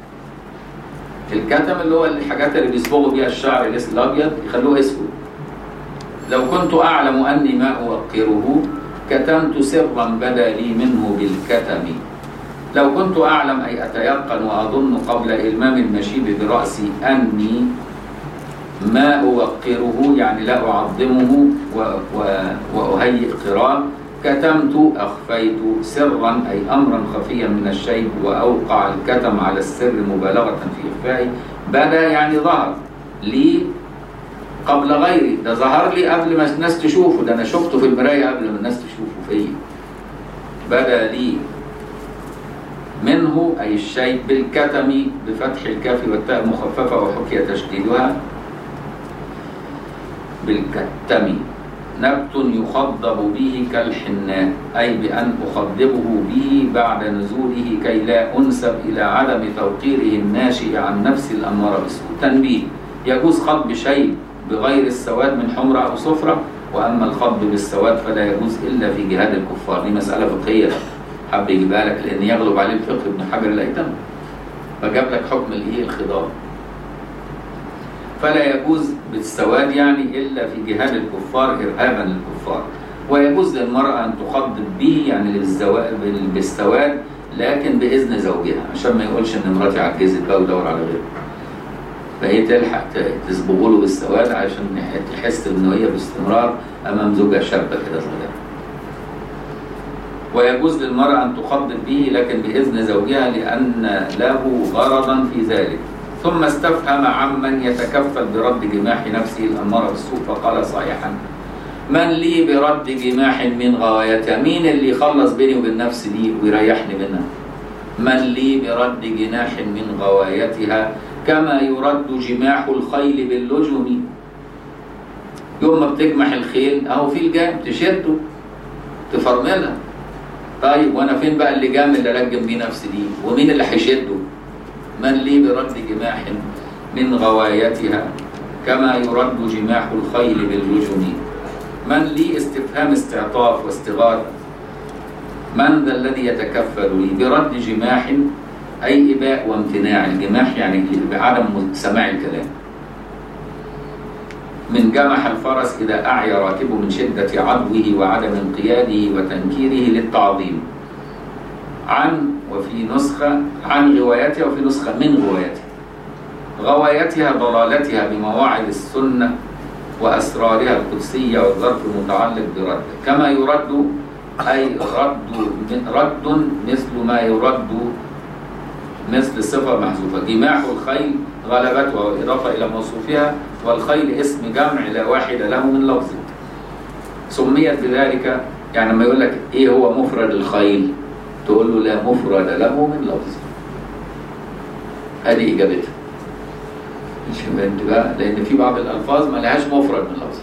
S1: الكتم اللي هو الحاجات اللي بيصبغوا بيها الشعر الأس- الأبيض يخلوه أسود لو كنت أعلم أني ما أوقره كتمت سرا بدا لي منه بالكتم لو كنت أعلم أي أتيقن وأظن قبل إلمام المشيب برأسي أني ما أوقره يعني لا أعظمه و و وأهيئ قرار كتمت أخفيت سرا أي أمرا خفيا من الشيء وأوقع الكتم على السر مبالغة في إخفائه بدا يعني ظهر لي قبل غيري ده ظهر لي قبل ما الناس تشوفه ده أنا شفته في المراية قبل ما الناس تشوفه فيا بدا لي منه أي الشيء بالكتم بفتح الكاف والتاء مخففة وحكي تشديدها بالكتم نبت يخضب به كالحناء أي بأن أخضبه به بعد نزوله كي لا أنسب إلى عدم توقيره الناشئ عن نفس الأمارة بالسوء تنبيه يجوز خضب شيء بغير السواد من حمرة أو صفرة وأما الخضب بالسواد فلا يجوز إلا في جهاد الكفار دي مسألة فقهية حب يجيبها لك لأن يغلب عليه الفقه ابن حجر الهيثم فجاب لك حكم الإيه الخضاب فلا يجوز بالسواد يعني إلا في جهاد الكفار إرهابا للكفار ويجوز للمرأة أن تخضب به يعني بالزوا- بالسواد لكن بإذن زوجها عشان ما يقولش إن مراتي عجزت بقى ودور على غيره فهي تلحق ت- تصبغه له بالسواد عشان تحس إن هي باستمرار أمام زوجها شابة كده صغيرة ويجوز للمرأة أن تخضب به لكن بإذن زوجها لأن له غرضا في ذلك ثم استفهم عمن يتكفل برد جماح نفسه الأمارة بالسوء فقال صحيحا من لي برد جماح من غوايتها مين اللي يخلص بيني وبين نفسي دي ويريحني منها من لي برد جناح من غوايتها كما يرد جماح الخيل باللجم يوم ما بتجمح الخيل اهو في الجام تشده تفرملها طيب وانا فين بقى اللجام اللي ارجم بيه نفسي دي ومين اللي هيشده من لي برد جماح من غوايتها كما يرد جماح الخيل باللجم من لي استفهام استعطاف واستغاثة من ذا الذي يتكفل لي برد جماح أي إباء وامتناع الجماح يعني بعدم سماع الكلام من جمح الفرس إذا أعيا راكبه من شدة عدوه وعدم انقياده وتنكيره للتعظيم عن وفي نسخة عن غوايتها وفي نسخة من غوايتها غوايتها ضلالتها بمواعظ السنة وأسرارها القدسية والظرف المتعلق برد كما يرد أي رد رد مثل ما يرد مثل صفة محذوفة جماح الخيل غلبتها والإضافة إلى موصوفها والخيل اسم جمع لا واحد له من لفظه سميت بذلك يعني لما يقول لك إيه هو مفرد الخيل تقول له لا مفرد له من لفظه هذه إجابتها مش فهمت بقى لأن في بعض الألفاظ ما لهاش مفرد من لفظه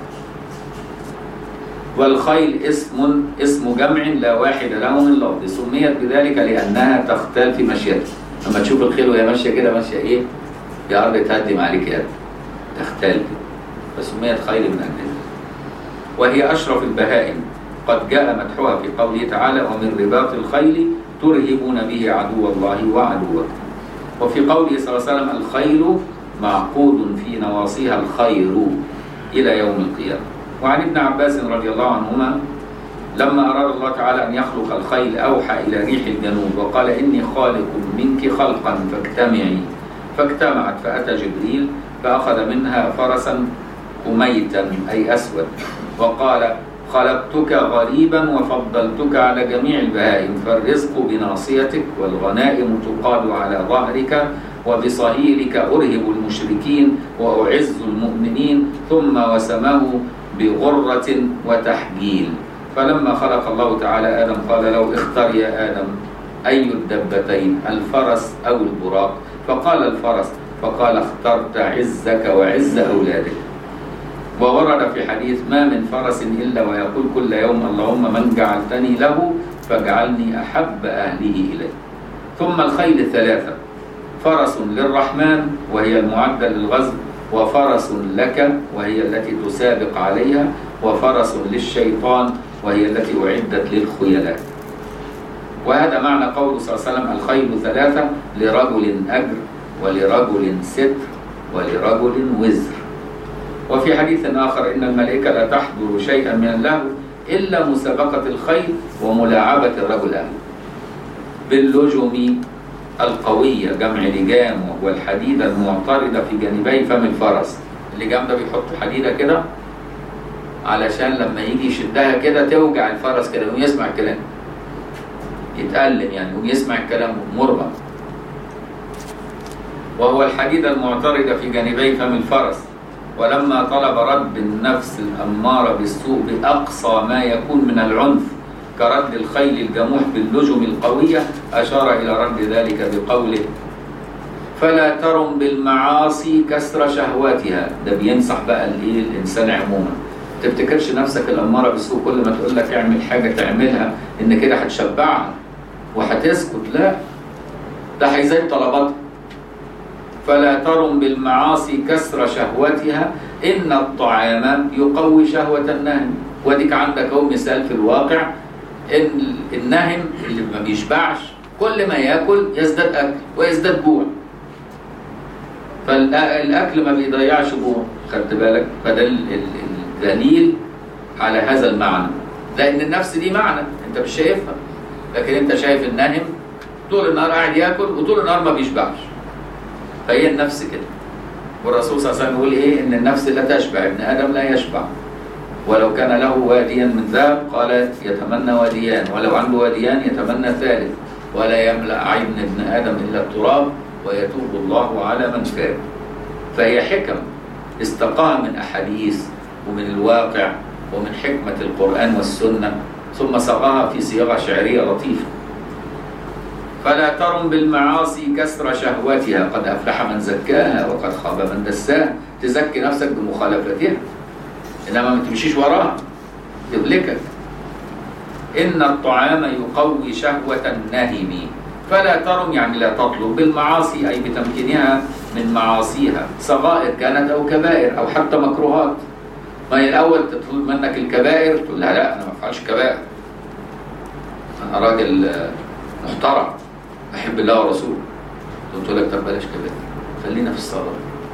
S1: والخيل اسم اسم جمع لا واحد له من لفظ سميت بذلك لأنها تختل في مشيتها لما تشوف الخيل وهي ماشية كده ماشية إيه يا أرض تهدم عليك يا تختل كده فسميت خيل من أجلها وهي أشرف البهائم قد جاء مدحها في قوله تعالى ومن رباط الخيل ترهبون به عدو الله وعدوكم وفي قوله صلى الله عليه وسلم الخيل معقود في نواصيها الخير إلى يوم القيامة وعن ابن عباس رضي الله عنهما لما أراد الله تعالى أن يخلق الخيل أوحى إلى ريح الجنوب وقال إني خالق منك خلقا فاجتمعي فاجتمعت فأتى جبريل فأخذ منها فرسا أميتا أي أسود وقال خلقتك غريبا وفضلتك على جميع البهائم فالرزق بناصيتك والغنائم تقاد على ظهرك وبصهيلك أرهب المشركين وأعز المؤمنين ثم وسمه بغرة وتحجيل فلما خلق الله تعالى آدم قال له اختر يا آدم أي الدبتين الفرس أو البراق فقال الفرس فقال اخترت عزك وعز أولادك وورد في حديث ما من فرس إلا ويقول كل يوم اللهم من جعلتني له فاجعلني أحب أهله إليه ثم الخيل الثلاثة فرس للرحمن وهي المعدة للغزو وفرس لك وهي التي تسابق عليها وفرس للشيطان وهي التي أعدت للخيلاء وهذا معنى قوله صلى الله عليه وسلم الخيل ثلاثة لرجل أجر ولرجل ستر ولرجل وزر وفي حديث آخر إن الملائكة لا تحضر شيئا من اللهو إلا مسابقة الخيل وملاعبة الرجل أهله باللجم القوية جمع لجام وهو الحديدة المعترضة في جانبي فم الفرس اللجام ده بيحط حديدة كده علشان لما يجي يشدها كده توجع الفرس كده ويقوم يسمع الكلام يتألم يعني ويسمع الكلام مرغم وهو الحديدة المعترضة في جانبي فم الفرس ولما طلب رد النفس الأمارة بالسوء بأقصى ما يكون من العنف كرد الخيل الجموح باللجم القوية أشار إلى رد ذلك بقوله فلا ترم بالمعاصي كسر شهواتها ده بينصح بقى الايه الانسان عموما تفتكرش نفسك الاماره بالسوء كل ما تقول لك اعمل حاجه تعملها ان كده هتشبعها وهتسكت لا ده هيزيد طلباتها فلا ترم بالمعاصي كسر شهوتها ان الطعام يقوي شهوه النهم وديك عندك اهو مثال في الواقع ان النهم اللي ما بيشبعش كل ما ياكل يزداد اكل ويزداد جوع فالاكل ما بيضيعش جوع خدت بالك فده ال- ال- الدليل على هذا المعنى لان النفس دي معنى انت مش شايفها لكن انت شايف النهم طول النهار قاعد ياكل وطول النهار ما بيشبعش فهي النفس كده والرسول صلى الله عليه وسلم يقول ايه ان النفس لا تشبع ابن ادم لا يشبع ولو كان له واديا من ذهب قال يتمنى واديان ولو عنده واديان يتمنى ثالث ولا يملا عين ابن ادم الا التراب ويتوب الله على من تاب فهي حكم استقاها من احاديث ومن الواقع ومن حكمه القران والسنه ثم صاغها في صياغه شعريه لطيفه فلا ترم بالمعاصي كسر شهوتها قد افلح من زكاها وقد خاب من دساها تزكي نفسك بمخالفتها انما ما تمشيش وراها تهلكك ان الطعام يقوي شهوه النهم فلا ترم يعني لا تطلب بالمعاصي اي بتمكينها من معاصيها صغائر كانت او كبائر او حتى مكروهات ما هي الاول تطلب منك الكبائر تقول لها لا انا ما بفعلش كبائر انا راجل آه، محترم احب الله ورسوله قلت لك طب بلاش كبائر خلينا في الصغائر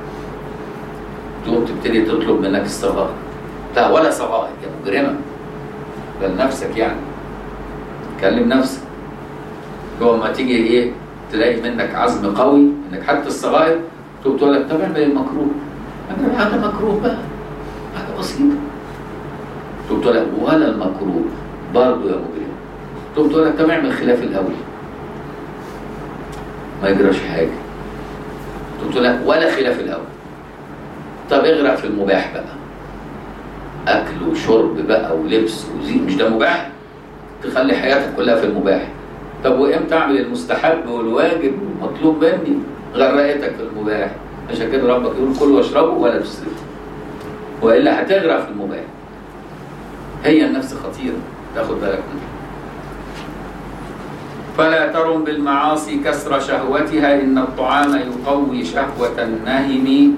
S1: تقوم تبتدي تطلب منك الصغائر لا ولا صغائر يا مجرمه بل نفسك يعني كلم نفسك هو ما تيجي ايه تلاقي منك عزم قوي انك حتى الصغائر تقوم تقول لك طب اعمل المكروه اعمل حاجه مكروه بقى حاجه بسيطه تقوم تقول لك ولا المكروه برضه يا مجرم تقوم تقول لك طب اعمل خلاف الاول ما يجراش حاجه تقوم تقول لك ولا خلاف الاول طب اغرق في المباح بقى اكل وشرب بقى ولبس وزين مش ده مباح تخلي حياتك كلها في المباح طب وامتى اعمل المستحب والواجب والمطلوب مني غرقتك في المباح عشان كده ربك يقول كلوا واشربوا ولا تسرفوا والا هتغرق في المباح هي النفس خطيره تاخد بالك منها فلا ترم بالمعاصي كسر شهوتها ان الطعام يقوي شهوه النهم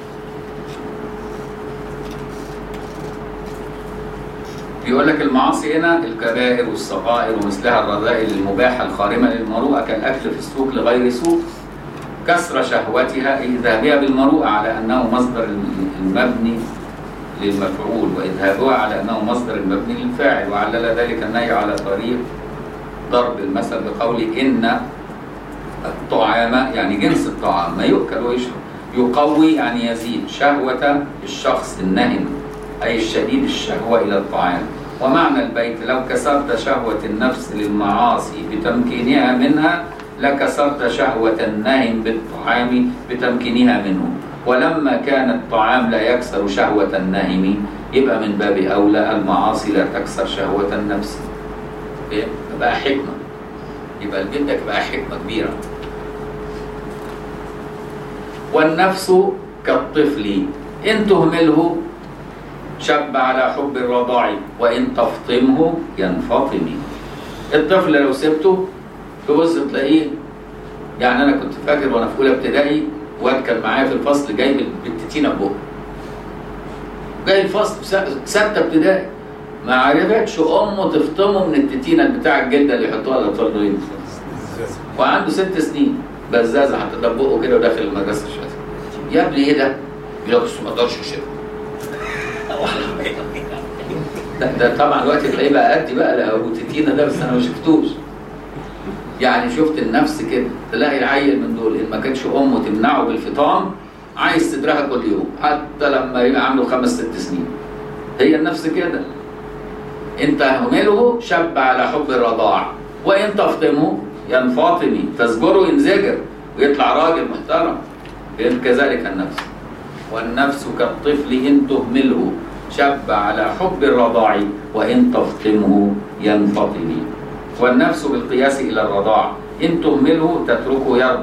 S1: بيقول لك المعاصي هنا الكبائر والصغائر ومثلها الرذائل المباحة الخارمة للمروءة كالأكل في السوق لغير سوق كسر شهوتها أي ذهابها بالمروءة على أنه مصدر المبني للمفعول وإذهابها على أنه مصدر المبني للفاعل وعلل ذلك النهي على طريق ضرب المثل بقول إن الطعام يعني جنس الطعام ما يؤكل ويشرب يقوي يعني يزيد شهوة الشخص النهم أي الشديد الشهوة إلى الطعام ومعنى البيت لو كسرت شهوة النفس للمعاصي بتمكينها منها لكسرت شهوة النهم بالطعام بتمكينها منه ولما كان الطعام لا يكسر شهوة النهم يبقى من باب أولى المعاصي لا تكسر شهوة النفس إيه؟ بقى حكمة يبقى البيت ده بقى حكمة كبيرة والنفس كالطفل إن تهمله شب على حب الرضاع وإن تفطمه ينفطم الطفل لو سبته تبص تلاقيه يعني أنا كنت فاكر وأنا في أولى ابتدائي واد كان معايا في الفصل جايب التتينة بقه جاي الفصل ستة ابتدائي ما عرفتش أمه تفطمه من التتينة بتاع الجلدة اللي يحطوها الأطفال دول وعنده ست سنين بزازة حتى ده بقه كده وداخل المدرسة الشاذة يا ابني إيه ده؟ يقول لك ما أقدرش أشرب ده, ده طبعا الوقت تلاقيه بقى قدي بقى ابو تتينا ده بس انا ما شفتوش يعني شفت النفس كده تلاقي العيل من دول ان ما كانتش امه تمنعه بالفطام عايز صدرها كل يوم حتى لما يبقى عنده خمس ست سنين هي النفس كده ان تهمله شب على حب الرضاع وان تفطمه ينفاطمي تزجره ينزجر ويطلع راجل محترم كذلك النفس والنفس كالطفل ان تهمله شب على حب الرضاع وإن تفطمه ينفطم والنفس بالقياس إلى الرضاع إن تهمله تتركه يرضع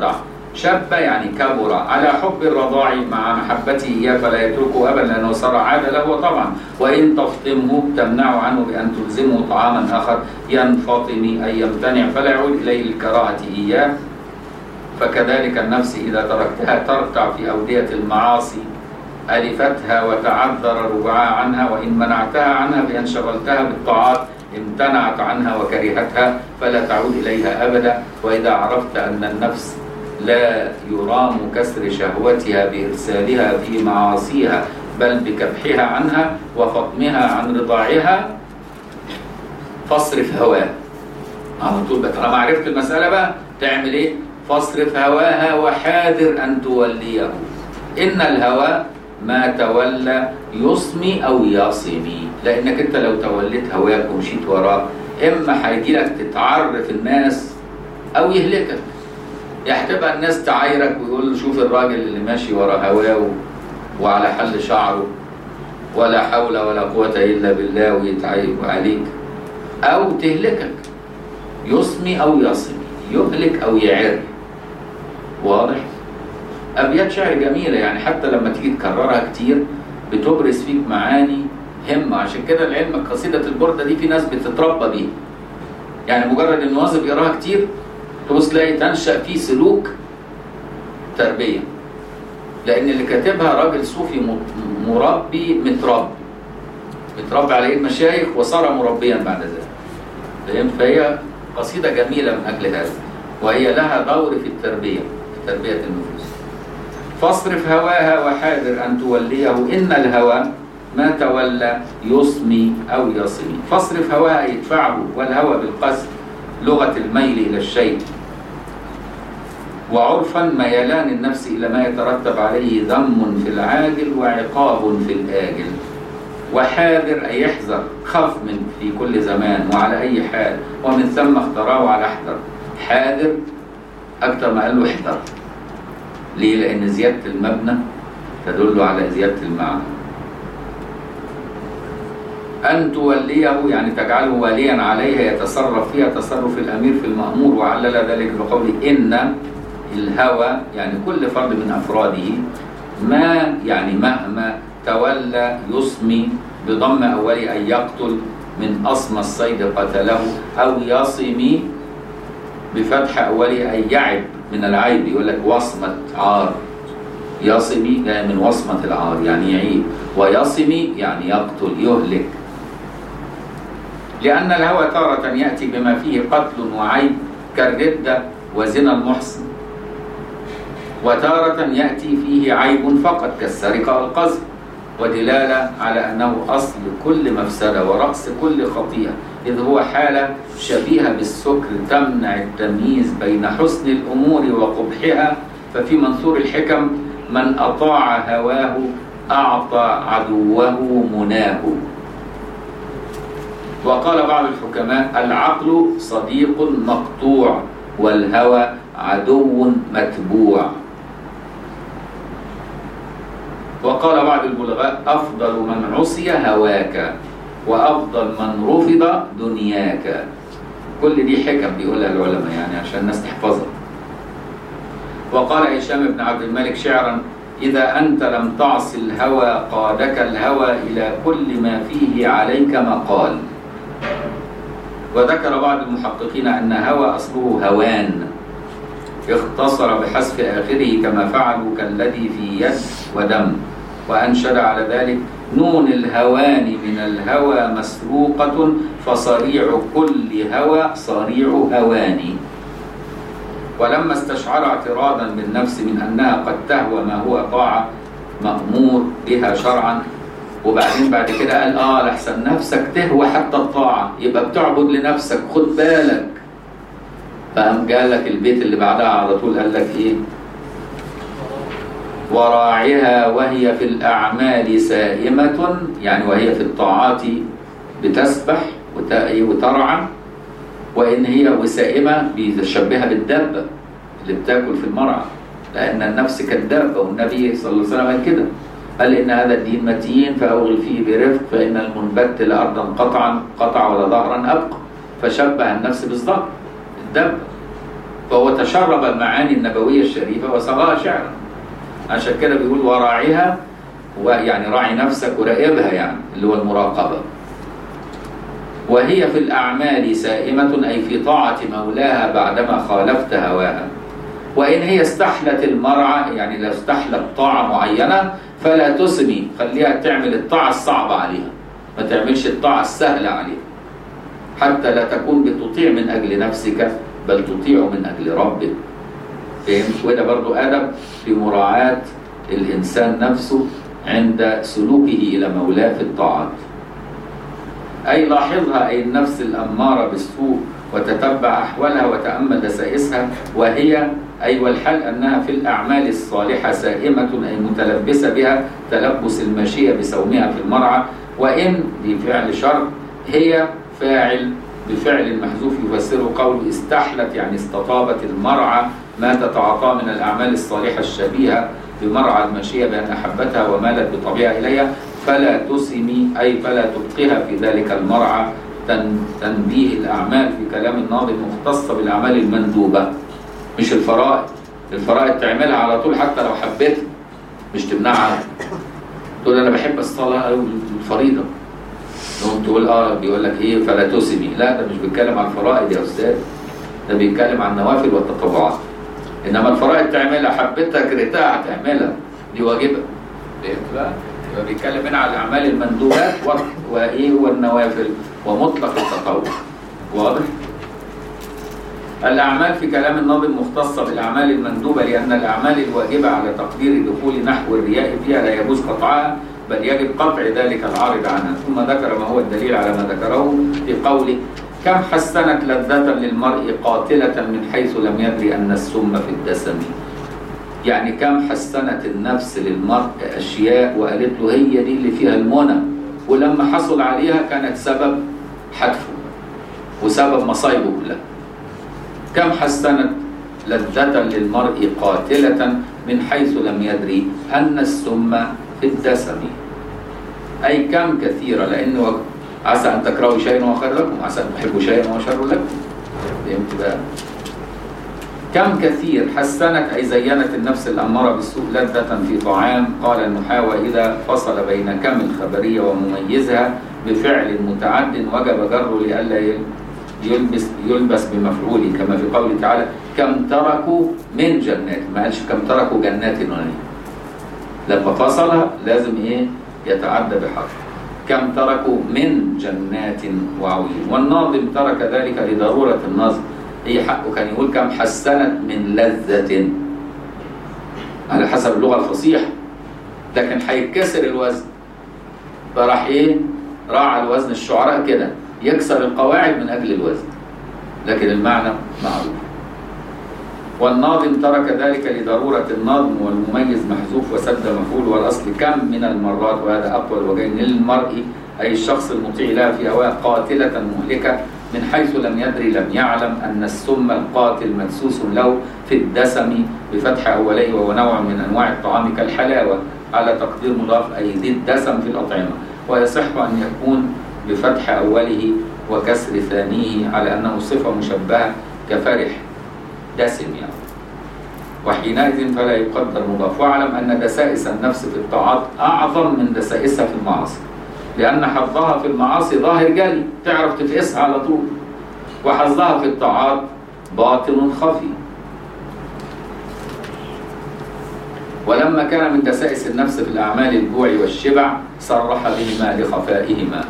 S1: شب يعني كبر على حب الرضاع مع محبته إياه فلا يتركه أبدا لأنه صار عادة له طبعا وإن تفطمه تمنع عنه بأن تلزمه طعاما آخر ينفطم أي يمتنع فلا يعود إليه الكراهة إياه فكذلك النفس إذا تركتها ترتع في أودية المعاصي ألفتها وتعذر رجوعها عنها وإن منعتها عنها بأن شغلتها بالطاعات امتنعت عنها وكرهتها فلا تعود إليها أبدا وإذا عرفت أن النفس لا يرام كسر شهوتها بإرسالها في معاصيها بل بكبحها عنها وفطمها عن رضاعها فاصرف هواها على طول بقى طالما عرفت المسألة بقى تعمل إيه؟ فاصرف هواها وحاذر أن توليه إن الهوى ما تولى يصمي أو يصمي لأنك أنت لو توليت هواك ومشيت وراه إما هيجي لك تتعرف الناس أو يهلكك يعني هتبقى الناس تعايرك ويقول شوف الراجل اللي ماشي ورا هواه وعلى حل شعره ولا حول ولا قوة إلا بالله ويتعيب عليك أو تهلكك يصمي أو يصمي يهلك أو يعر واضح؟ أبيات شعر جميلة يعني حتى لما تيجي تكررها كتير بتبرز فيك معاني همة عشان كده العلم قصيدة البردة دي في ناس بتتربى بيها يعني مجرد إن واظب يقراها كتير تبص تلاقي تنشأ فيه سلوك تربية لأن اللي كاتبها راجل صوفي مربي متربي متربي على ايد مشايخ وصار مربيا بعد ذلك فاهم فهي قصيدة جميلة من أجل هذا وهي لها دور في التربية في تربية النفوس فاصرف هواها وحاذر أن توليه إن الهوى ما تولى يصمي أو يصمي فاصرف هواها يدفعه والهوى بالقصد لغة الميل إلى الشيء وعرفا ميلان النفس إلى ما يترتب عليه ذم في العاجل وعقاب في الآجل وحاذر أي يحذر خف من في كل زمان وعلى أي حال ومن ثم اختراه على احذر حاذر أكثر ما قال له احذر ليه؟ لأن زيادة المبنى تدل على زيادة المعنى أن توليه يعني تجعله واليا عليها يتصرف فيها تصرف الأمير في المأمور وعلل ذلك بقوله إن الهوى يعني كل فرد من أفراده ما يعني مهما تولى يصمي بضم أولي أن يقتل من أصم الصيد قتله أو يصمي بفتح أولي أن يعب من العيب يقول لك وصمة عار يصمي جاي من وصمة العار يعني يعيب ويصمي يعني يقتل يهلك لأن الهوى تارة يأتي بما فيه قتل وعيب كالردة وزنا المحسن وتارة يأتي فيه عيب فقط كالسرقة والقذف ودلالة على أنه أصل كل مفسدة ورأس كل خطيئة إذ هو حالة شبيهة بالسكر تمنع التمييز بين حسن الأمور وقبحها ففي منثور الحكم من أطاع هواه أعطى عدوه مناه وقال بعض الحكماء العقل صديق مقطوع والهوى عدو متبوع وقال بعض البلغاء أفضل من عصي هواك وأفضل من رفض دنياك كل دي حكم بيقولها العلماء يعني عشان الناس تحفظها وقال هشام بن عبد الملك شعرا إذا أنت لم تعص الهوى قادك الهوى إلى كل ما فيه عليك مقال وذكر بعض المحققين أن هوى أصله هوان اختصر بحذف آخره كما فعلوا كالذي في يد ودم وأنشد على ذلك نون الهوان من الهوى مسروقة فصريع كل هوى صريع هوان ولما استشعر اعتراضا بالنفس من أنها قد تهوى ما هو طاعة مأمور بها شرعا وبعدين بعد كده قال اه لحسن نفسك تهوى حتى الطاعة يبقى بتعبد لنفسك خد بالك فقام قال لك البيت اللي بعدها على طول قال لك ايه وراعها وهي في الأعمال سائمة يعني وهي في الطاعات بتسبح وترعى وإن هي وسائمة بيشبهها بالدابة اللي بتاكل في المرعى لأن النفس كالدابة والنبي صلى الله عليه وسلم قال كده قال إن هذا الدين متين فأوغل فيه برفق فإن المنبت لأرضا قطعا قطع ولا ظهرا أبقى فشبه النفس بالظهر الدابة فهو تشرب المعاني النبوية الشريفة وصاغها شعرا عشان كده بيقول وراعيها ويعني راعي نفسك وراقبها يعني اللي هو المراقبة وهي في الأعمال سائمة أي في طاعة مولاها بعدما خالفت هواها وإن هي استحلت المرعى يعني لو استحلت طاعة معينة فلا تسمي خليها تعمل الطاعة الصعبة عليها ما تعملش الطاعة السهلة عليها حتى لا تكون بتطيع من أجل نفسك بل تطيع من أجل ربك فهمت وده برضو أدب في مراعاة الإنسان نفسه عند سلوكه إلى مولاه في الطاعات أي لاحظها أي النفس الأمارة بالسوء وتتبع أحوالها وتأمل دسائسها وهي أي والحال أنها في الأعمال الصالحة سائمة أي متلبسة بها تلبس المشيئة بسومها في المرعى وإن بفعل شر هي فاعل بفعل محذوف يفسره قول استحلت يعني استطابت المرعى ما تتعاطى من الأعمال الصالحة الشبيهة بمرعى المشيئة بأن أحبتها ومالت بطبيعة إليها فلا تسمي أي فلا تبقيها في ذلك المرعى تن- تنبيه الأعمال في كلام الناظم مختصة بالأعمال المندوبة مش الفرائض الفرائض تعملها على طول حتى لو حبيتها مش تمنعها تقول أنا بحب الصلاة أو الفريضة تقوم تقول اه بيقول لك ايه فلا تسمي لا ده مش بيتكلم عن الفرائض يا استاذ ده بيتكلم عن النوافل والتطوعات انما الفرائض تعملها حبيتها كرهتها هتعملها دي واجبه فهمت بقى؟ يبقى بيتكلم هنا على الاعمال المندوبات و- وايه والنوافل ومطلق التطوع واضح؟ الأعمال في كلام الناظم مختصة بالأعمال المندوبة لأن الأعمال الواجبة على تقدير دخول نحو الرياء فيها لا يجوز قطعها بل يجب قطع ذلك العارض عنها ثم ذكر ما هو الدليل على ما ذكره في قوله كم حسنت لذة للمرء قاتلة من حيث لم يدري أن السم في الدسم يعني كم حسنت النفس للمرء أشياء وقالت له هي دي اللي فيها المنى ولما حصل عليها كانت سبب حتفه وسبب مصايبه كلها كم حسنت لذة للمرء قاتلة من حيث لم يدري أن السم في الدسم أي كم كثيرة لأنه عسى أن تكرهوا شيئا وهو خير لكم عسى أن تحبوا شيئا وهو شر لكم فهمت بقى كم كثير حسنت أي زينت النفس الأمارة بالسوء لذة في طعام قال النحاة وإذا فصل بين كم الخبرية ومميزها بفعل متعد وجب جره لئلا ي- يلبس يلبس بمفعوله كما في قوله تعالى كم تركوا من جنات ما قالش كم تركوا جنات ونعيم لما فصل لازم ايه يتعدى بحرف كم تركوا من جنات وعيون والناظم ترك ذلك لضرورة النظم هي حقه كان يقول كم حسنت من لذة على حسب اللغة الفصيحة لكن هيتكسر الوزن فراح ايه راعى الوزن الشعراء كده يكسر القواعد من اجل الوزن لكن المعنى معروف والناظم ترك ذلك لضرورة النظم والمميز محذوف وسد مفعول والأصل كم من المرات وهذا أقوى الوجهين للمرء أي الشخص المطيع لها في هواه قاتلة مهلكة من حيث لم يدري لم يعلم أن السم القاتل مدسوس له في الدسم بفتح أوليه وهو نوع من أنواع الطعام كالحلاوة على تقدير مضاف أي ذي الدسم في الأطعمة ويصح أن يكون بفتح أوله وكسر ثانيه على أنه صفة مشبهة كفرح دسم يعني وحينئذ فلا يقدر مضاف واعلم أن دسائس النفس في الطاعات أعظم من دسائسها في المعاصي لأن حظها في المعاصي ظاهر جلي تعرف تفقسها على طول وحظها في الطاعات باطن خفي ولما كان من دسائس النفس في الأعمال الجوع والشبع صرح بهما لخفائهما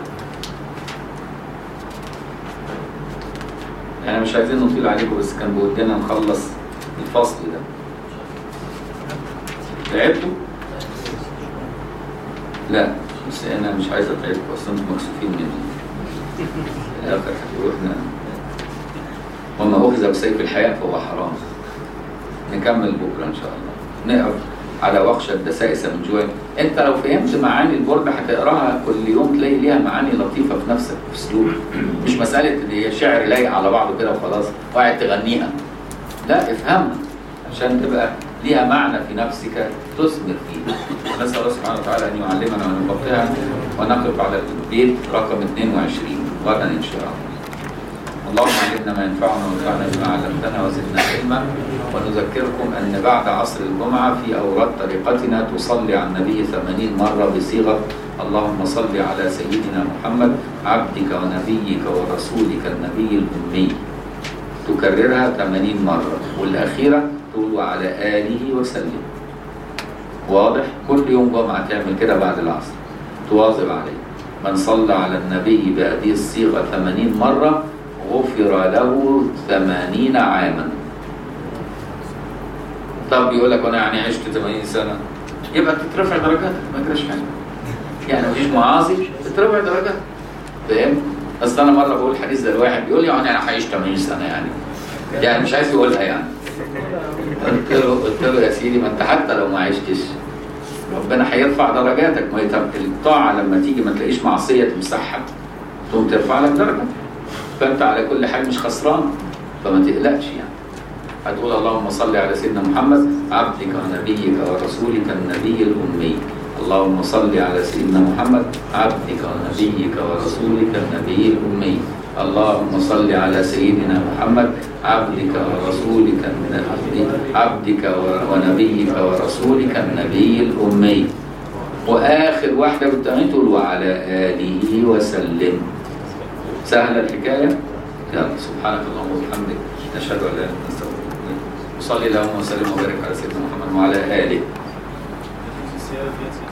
S1: يعني مش عايزين نطيل عليكم بس كان بودنا نخلص الفصل ده تعبتوا؟ لا بس انا مش عايز اتعبكم اصلا انتم مكسوفين مني في الاخر هتقولوا احنا وما اخذ بسيف الحياه فهو حرام نكمل بكره ان شاء الله نقرا على وخشة دسائس من جوع انت لو فهمت معاني البرد هتقراها كل يوم تلاقي ليها معاني لطيفه في نفسك في اسلوب مش مساله ان هي شعر لايق على بعضه كده وخلاص وقاعد تغنيها لا افهمها عشان تبقى ليها معنى في نفسك تثمر فيه نسال الله سبحانه وتعالى ان يعلمنا ونفقهها ونقف على البيت رقم 22 غدا ان شاء الله اللهم علمنا ما ينفعنا وانفعنا بما علمتنا وزدنا علما ونذكركم أن بعد عصر الجمعة في أوراد طريقتنا تصلي على النبي ثمانين مرة بصيغة اللهم صل على سيدنا محمد عبدك ونبيك ورسولك النبي الأمي تكررها 80 مرة والأخيرة تقول على آله وسلم واضح كل يوم جمعة تعمل كده بعد العصر تواظب عليه من صلى على النبي بهذه الصيغة 80 مرة غفر له 80 عاما طب يقول لك انا يعني عشت 80 سنة يبقى تترفع درجاتك ما يجراش حاجة يعني مفيش معاصي تترفع درجاتك فاهم؟ اصل انا مره بقول حديث ده لواحد بيقول لي يعني انا هعيش 80 سنه يعني يعني مش عايز يقولها يعني قلت له قلت له يا سيدي ما انت حتى لو ما عشتش ربنا هيرفع درجاتك ما يتم الطاعه لما تيجي ما تلاقيش معصيه تمسحها تقوم ترفع لك درجه فانت على كل حال مش خسران فما تقلقش يعني هتقول اللهم صل على سيدنا محمد عبدك ونبيك ورسولك النبي الامي اللهم صل على سيدنا محمد عبدك ونبيك ورسولك النبي الامي اللهم صل على سيدنا محمد عبدك ورسولك النبي عبدك ونبيك ورسولك النبي الامي واخر واحده بالتمام تقول وعلى اله وسلم سهله الحكايه يلا سبحانك اللهم وبحمدك نشهد ان لا اله الا انت نستغفرك وصلي اللهم وسلم وبارك على سيدنا محمد وعلى اله
S2: السيارة ديت